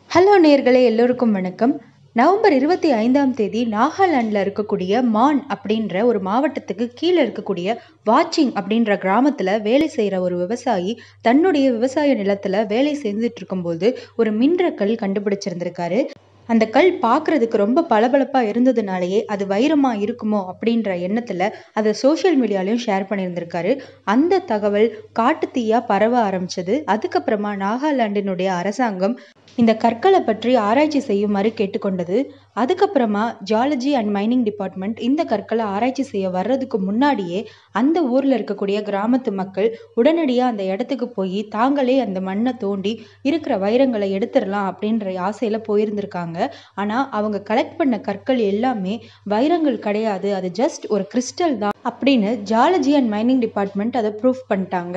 hello நேர்களே எல்லோருக்கும் வணக்கம் நவம்பர் இருபத்தி ஐந்தாம் தேதி நாகாலாண்டில் இருக்கக்கூடிய மான் அப்படின்ற ஒரு மாவட்டத்துக்கு கீழே இருக்கக்கூடிய வாச்சிங் அப்படின்ற கிராமத்தில் வேலை செய்கிற ஒரு விவசாயி தன்னுடைய விவசாய நிலத்தில் வேலை செஞ்சுட்டு இருக்கும்போது ஒரு மின்ற கல் கண்டுபிடிச்சிருந்திருக்காரு அந்த கல் பார்க்குறதுக்கு ரொம்ப பளபளப்பாக இருந்ததுனாலேயே அது வைரமாக இருக்குமோ அப்படின்ற எண்ணத்தில் அதை சோஷியல் மீடியாலையும் ஷேர் பண்ணியிருந்திருக்காரு அந்த தகவல் காட்டுத்தீயாக பரவ ஆரம்பிச்சது அதுக்கப்புறமா நாகாலாண்டினுடைய அரசாங்கம் இந்த கற்களை பற்றி ஆராய்ச்சி செய்யுமாறு கேட்டுக்கொண்டது அதுக்கப்புறமா ஜியாலஜி அண்ட் மைனிங் டிபார்ட்மெண்ட் இந்த கற்களை ஆராய்ச்சி செய்ய வர்றதுக்கு முன்னாடியே அந்த ஊரில் இருக்கக்கூடிய கிராமத்து மக்கள் உடனடியாக அந்த இடத்துக்கு போய் தாங்களே அந்த மண்ணை தோண்டி இருக்கிற வைரங்களை எடுத்துடலாம் அப்படின்ற ஆசையில் போயிருந்திருக்காங்க ஆனால் அவங்க கலெக்ட் பண்ண கற்கள் எல்லாமே வைரங்கள் கிடையாது அது ஜஸ்ட் ஒரு கிறிஸ்டல் தான் அப்படின்னு ஜியாலஜி அண்ட் மைனிங் டிபார்ட்மெண்ட் அதை ப்ரூஃப் பண்ணிட்டாங்க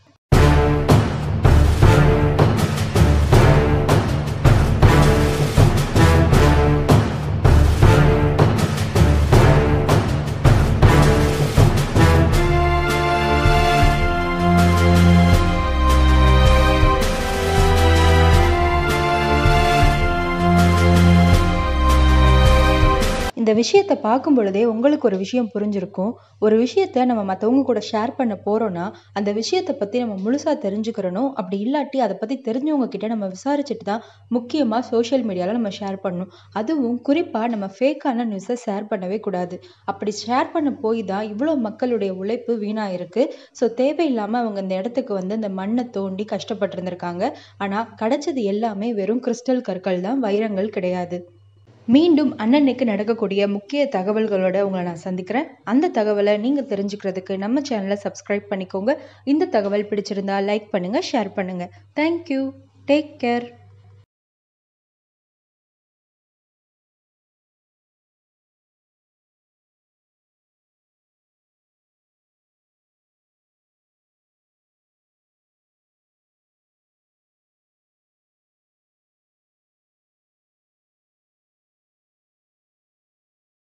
இந்த விஷயத்தை பார்க்கும் பொழுதே உங்களுக்கு ஒரு விஷயம் புரிஞ்சிருக்கும் ஒரு விஷயத்த நம்ம மற்றவங்க கூட ஷேர் பண்ண போகிறோன்னா அந்த விஷயத்தை பற்றி நம்ம முழுசாக தெரிஞ்சுக்கிறணும் அப்படி இல்லாட்டி அதை பற்றி தெரிஞ்சவங்க கிட்ட நம்ம விசாரிச்சுட்டு தான் முக்கியமாக சோஷியல் மீடியாவில் நம்ம ஷேர் பண்ணணும் அதுவும் குறிப்பாக நம்ம ஃபேக்கான நியூஸை ஷேர் பண்ணவே கூடாது அப்படி ஷேர் பண்ண போய் தான் இவ்வளோ மக்களுடைய உழைப்பு வீணாக இருக்குது ஸோ தேவையில்லாமல் அவங்க இந்த இடத்துக்கு வந்து இந்த மண்ணை தோண்டி கஷ்டப்பட்டிருந்திருக்காங்க ஆனால் கிடைச்சது எல்லாமே வெறும் கிறிஸ்டல் கற்கள் தான் வைரங்கள் கிடையாது மீண்டும் அண்ணனுக்கு நடக்கக்கூடிய முக்கிய தகவல்களோட உங்களை நான் சந்திக்கிறேன் அந்த தகவலை நீங்கள் தெரிஞ்சுக்கிறதுக்கு நம்ம சேனலை சப்ஸ்கிரைப் பண்ணிக்கோங்க இந்த தகவல் பிடிச்சிருந்தா லைக் பண்ணுங்கள் ஷேர் பண்ணுங்கள் தேங்க்யூ டேக் கேர்